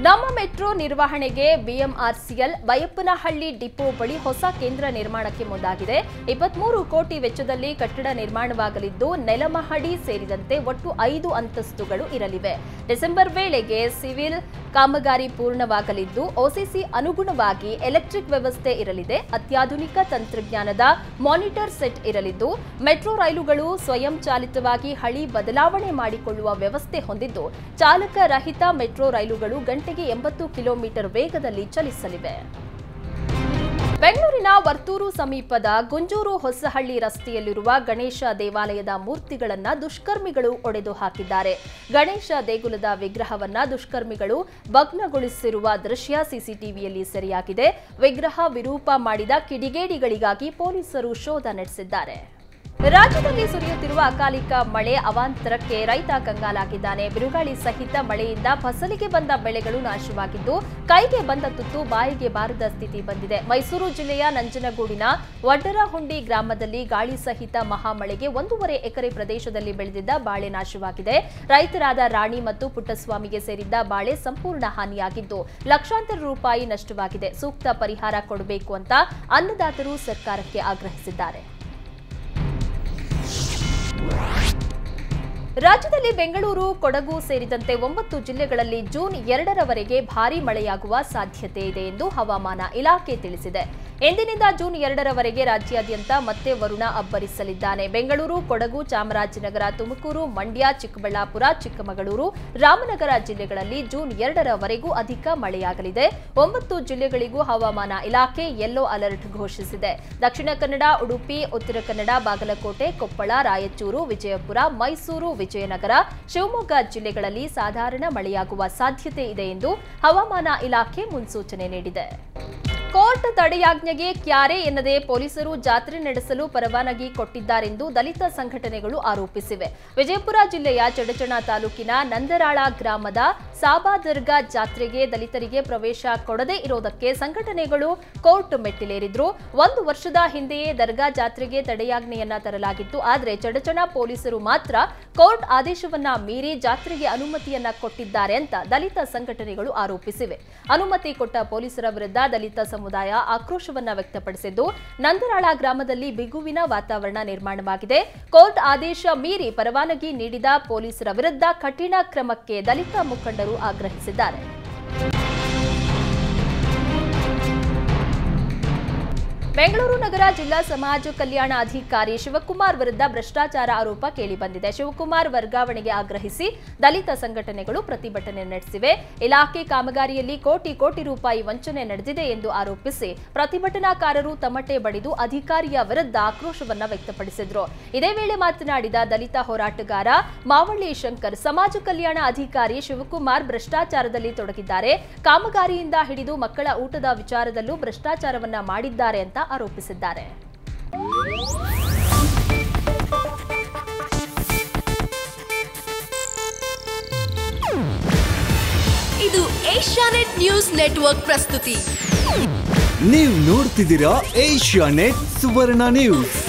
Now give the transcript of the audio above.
ನಮ್ಮ ಮೆಟ್ರೋ ನಿರ್ವಹಣೆಗೆ BMRCL Baiyappanahalli depot ಬಳಿ ಹೊಸ ಕೇಂದ್ರ ನಿರ್ಮಾಣಕ್ಕೆ ಮುಂದಾಗಿದೆ ಇಪ್ಪತ್ಮೂರು ಕೋಟಿ ವೆಚ್ಚದಲ್ಲಿ ಕಟ್ಟಡ ನಿರ್ಮಾಣವಾಗಲಿದ್ದು ನೆಲಮಹಡಿ ಸೇರಿದಂತೆ ಒಟ್ಟು ಐದು ಅಂತಸ್ತುಗಳು ಇರಲಿವೆ ಡಿಸೆಂಬರ್ ವೇಳೆಗೆ ಸಿವಿಲ್ ಕಾಮಗಾರಿ ಪೂರ್ಣವಾಗಲಿದ್ದು ಒಸಿಸಿ ಅನುಗುಣವಾಗಿ ಎಲೆಕ್ಟ್ರಿಕ್ ವ್ಯವಸ್ಥೆ ಇರಲಿದೆ ಅತ್ಯಾಧುನಿಕ ತಂತ್ರಜ್ಞಾನದ ಮಾನಿಟರ್ ಸೆಟ್ ಇರಲಿದ್ದು ಮೆಟ್ರೋ ರೈಲುಗಳು ಸ್ವಯಂ ಚಾಲಿತವಾಗಿ ಹಳಿ ಬದಲಾವಣೆ ಮಾಡಿಕೊಳ್ಳುವ ವ್ಯವಸ್ಥೆ ಹೊಂದಿದ್ದು ಚಾಲಕ ರಹಿತ ಮೆಟ್ರೋ ರೈಲುಗಳು ಗಂಟೆಗೆ ಎಂಬತ್ತು ಕಿಲೋಮೀಟರ್ ವೇಗದಲ್ಲಿ ಚಲಿಸಲಿವೆ ಬೆಂಗಳೂರಿನ ವರ್ತೂರು ಸಮೀಪದ ಗುಂಜೂರು ಹೊಸಹಳ್ಳಿ ರಸ್ತೆಯಲ್ಲಿರುವ ಗಣೇಶ ದೇವಾಲಯದ ಮೂರ್ತಿಗಳನ್ನ ದುಷ್ಕರ್ಮಿಗಳು ಒಡೆದು ಹಾಕಿದ್ದಾರೆ ಗಣೇಶ ದೇಗುಲದ ವಿಗ್ರಹವನ್ನ ದುಷ್ಕರ್ಮಿಗಳು ಭಗ್ನಗೊಳಿಸಿರುವ ದೃಶ್ಯ ಸಿಸಿಟಿವಿಯಲ್ಲಿ ಸೆರೆಯಾಗಿದೆ ವಿಗ್ರಹ ವಿರೂಪ ಮಾಡಿದ ಕಿಡಿಗೇಡಿಗಳಿಗಾಗಿ ಪೊಲೀಸರು ಶೋಧ ನಡೆಸಿದ್ದಾರೆ ರಾಜ್ಯದಲ್ಲಿ ಸುರಿಯುತ್ತಿರುವ ಅಕಾಲಿಕ ಮಳೆ ಅವಾಂತರಕ್ಕೆ ರೈತ ಕಂಗಾಲಾಗಿದ್ದಾನೆ ಬಿರುಗಾಳಿ ಸಹಿತ ಮಳೆಯಿಂದ ಫಸಲಿಗೆ ಬಂದ ಬೆಳೆಗಳು ನಾಶವಾಗಿದ್ದು ಕೈಗೆ ಬಂದ ತುತ್ತು ಬಾಯಿಗೆ ಬಾರದ ಸ್ಥಿತಿ ಬಂದಿದೆ ಮೈಸೂರು ಜಿಲ್ಲೆಯ ನಂಜನಗೂಡಿನ ವಡ್ಡರಹುಂಡಿ ಗ್ರಾಮದಲ್ಲಿ ಗಾಳಿ ಸಹಿತ ಮಹಾಮಳೆಗೆ ಒಂದೂವರೆ ಎಕರೆ ಪ್ರದೇಶದಲ್ಲಿ ಬೆಳೆದಿದ್ದ ಬಾಳೆ ನಾಶವಾಗಿದೆ ರೈತರಾದ ರಾಣಿ ಮತ್ತು ಪುಟ್ಟಸ್ವಾಮಿಗೆ ಸೇರಿದ್ದ ಬಾಳೆ ಸಂಪೂರ್ಣ ಹಾನಿಯಾಗಿದ್ದು ಲಕ್ಷಾಂತರ ರೂಪಾಯಿ ನಷ್ಟವಾಗಿದೆ ಸೂಕ್ತ ಪರಿಹಾರ ಕೊಡಬೇಕು ಅಂತ ಅನ್ನದಾತರು ಸರ್ಕಾರಕ್ಕೆ ಆಗ್ರಹಿಸಿದ್ದಾರೆ ರಾಜ್ಯದಲ್ಲಿ ಬೆಂಗಳೂರು ಕೊಡಗು ಸೇರಿದಂತೆ ಒಂಬತ್ತು ಜಿಲ್ಲೆಗಳಲ್ಲಿ ಜೂನ್ ಎರಡರವರೆಗೆ ಭಾರೀ ಮಳೆಯಾಗುವ ಸಾಧ್ಯತೆ ಇದೆ ಎಂದು ಹವಾಮಾನ ಇಲಾಖೆ ತಿಳಿಸಿದೆ ಎಂದಿನಿಂದ ಜೂನ್ ಎರಡರವರೆಗೆ ರಾಜ್ಯಾದ್ಯಂತ ಮತ್ತೆ ವರುಣ ಅಬ್ಬರಿಸಲಿದ್ದಾನೆ ಬೆಂಗಳೂರು ಕೊಡಗು ಚಾಮರಾಜನಗರ ತುಮಕೂರು ಮಂಡ್ಯ ಚಿಕ್ಕಬಳ್ಳಾಪುರ ಚಿಕ್ಕಮಗಳೂರು ರಾಮನಗರ ಜಿಲ್ಲೆಗಳಲ್ಲಿ ಜೂನ್ ಎರಡರವರೆಗೂ ಅಧಿಕ ಮಳೆಯಾಗಲಿದೆ ಒಂಬತ್ತು ಜಿಲ್ಲೆಗಳಿಗೂ ಹವಾಮಾನ ಇಲಾಖೆ ಯೆಲ್ಲೋ ಅಲರ್ಟ್ ಘೋಷಿಸಿದೆ ದಕ್ಷಿಣ ಕನ್ನಡ ಉಡುಪಿ ಉತ್ತರ ಕನ್ನಡ ಬಾಗಲಕೋಟೆ ಕೊಪ್ಪಳ ರಾಯಚೂರು ವಿಜಯಪುರ ಮೈಸೂರು ವಿಜಯನಗರ ಶಿವಮೊಗ್ಗ ಜಿಲ್ಲೆಗಳಲ್ಲಿ ಸಾಧಾರಣ ಮಳೆಯಾಗುವ ಸಾಧ್ಯತೆ ಇದೆ ಎಂದು ಹವಾಮಾನ ಇಲಾಖೆ ಮುನ್ಸೂಚನೆ ನೀಡಿದೆ ಕೋರ್ಟ್ ತಡೆಯಾಜ್ಞೆಗೆ ಕ್ಯಾರೆ ಎನ್ನದೆ ಪೊಲೀಸರು ಜಾತ್ರೆ ನಡೆಸಲು ಪರವಾನಗಿ ಕೊಟ್ಟಿದ್ದಾರೆಂದು ದಲಿತ ಸಂಘಟನೆಗಳು ಆರೋಪಿಸಿವೆ ವಿಜಯಪುರ ಜಿಲ್ಲೆಯ ಚಡಚಣ ತಾಲೂಕಿನ ನಂದರಾಳ ಗ್ರಾಮದ ಸಾಬಾ ದರ್ಗಾ ಜಾತ್ರೆಗೆ ದಲಿತರಿಗೆ ಪ್ರವೇಶ ಕೊಡದೇ ಇರೋದಕ್ಕೆ ಸಂಘಟನೆಗಳು ಕೋರ್ಟ್ ಮೆಟ್ಟಿಲೇರಿದ್ರು ಒಂದು ವರ್ಷದ ಹಿಂದೆಯೇ ದರ್ಗಾ ಜಾತ್ರೆಗೆ ತಡೆಯಾಜ್ಞೆಯನ್ನ ತರಲಾಗಿತ್ತು ಆದರೆ ಚಡಚಣ ಪೊಲೀಸರು ಮಾತ್ರ ಕೋರ್ಟ್ ಆದೇಶವನ್ನ ಮೀರಿ ಜಾತ್ರೆಗೆ ಅನುಮತಿಯನ್ನ ಕೊಟ್ಟಿದ್ದಾರೆ ಅಂತ ದಲಿತ ಸಂಘಟನೆಗಳು ಆರೋಪಿಸಿವೆ ಅನುಮತಿ ಕೊಟ್ಟ ಪೊಲೀಸರ ವಿರುದ್ಧ ದಲಿತ ಸಮುದಾಯ ಆಕ್ರೋಶವನ್ನ ವ್ಯಕ್ತಪಡಿಸಿದ್ದು ನಂದರಾಳ ಗ್ರಾಮದಲ್ಲಿ ಬಿಗುವಿನ ವಾತಾವರಣ ನಿರ್ಮಾಣವಾಗಿದೆ ಕೋರ್ಟ್ ಆದೇಶ ಮೀರಿ ಪರವಾನಗಿ ನೀಡಿದ ಪೊಲೀಸರ ವಿರುದ್ಧ ಕಠಿಣ ಕ್ರಮಕ್ಕೆ ದಲಿತ ಮುಖಂಡರು ಆಗ್ರಹಿಸಿದ್ದಾರೆ ಬೆಂಗಳೂರು ನಗರ ಜಿಲ್ಲಾ ಸಮಾಜ ಕಲ್ಯಾಣ ಅಧಿಕಾರಿ ಶಿವಕುಮಾರ್ ವಿರುದ್ಧ ಭ್ರಷ್ಟಾಚಾರ ಆರೋಪ ಕೇಳಿಬಂದಿದೆ ಶಿವಕುಮಾರ್ ವರ್ಗಾವಣೆಗೆ ಆಗ್ರಹಿಸಿ ದಲಿತ ಸಂಘಟನೆಗಳು ಪ್ರತಿಭಟನೆ ನಡೆಸಿವೆ ಇಲಾಖೆ ಕಾಮಗಾರಿಯಲ್ಲಿ ಕೋಟಿ ಕೋಟಿ ರೂಪಾಯಿ ವಂಚನೆ ನಡೆದಿದೆ ಎಂದು ಆರೋಪಿಸಿ ಪ್ರತಿಭಟನಾಕಾರರು ತಮಟೆ ಬಡಿದು ಅಧಿಕಾರಿಯ ವಿರುದ್ಧ ಆಕ್ರೋಶವನ್ನ ವ್ಯಕ್ತಪಡಿಸಿದ್ರು ಇದೇ ವೇಳೆ ಮಾತನಾಡಿದ ದಲಿತ ಹೋರಾಟಗಾರ ಮಾವಳ್ಳಿ ಶಂಕರ್ ಸಮಾಜ ಕಲ್ಯಾಣ ಅಧಿಕಾರಿ ಶಿವಕುಮಾರ್ ಭ್ರಷ್ಟಾಚಾರದಲ್ಲಿ ತೊಡಗಿದ್ದಾರೆ ಕಾಮಗಾರಿಯಿಂದ ಹಿಡಿದು ಮಕ್ಕಳ ಊಟದ ವಿಚಾರದಲ್ಲೂ ಭ್ರಷ್ಟಾಚಾರವನ್ನ ಮಾಡಿದ್ದಾರೆ ಅಂತ ಆರೋಪಿಸಿದ್ದಾರೆ ಇದು ಏಷ್ಯಾನೆಟ್ ನ್ಯೂಸ್ ನೆಟ್ವರ್ಕ್ ಪ್ರಸ್ತುತಿ ನೀವು ನೋಡ್ತಿದ್ದೀರಾ ಏಷ್ಯಾ ನೆಟ್ ಸುವರ್ಣ ನ್ಯೂಸ್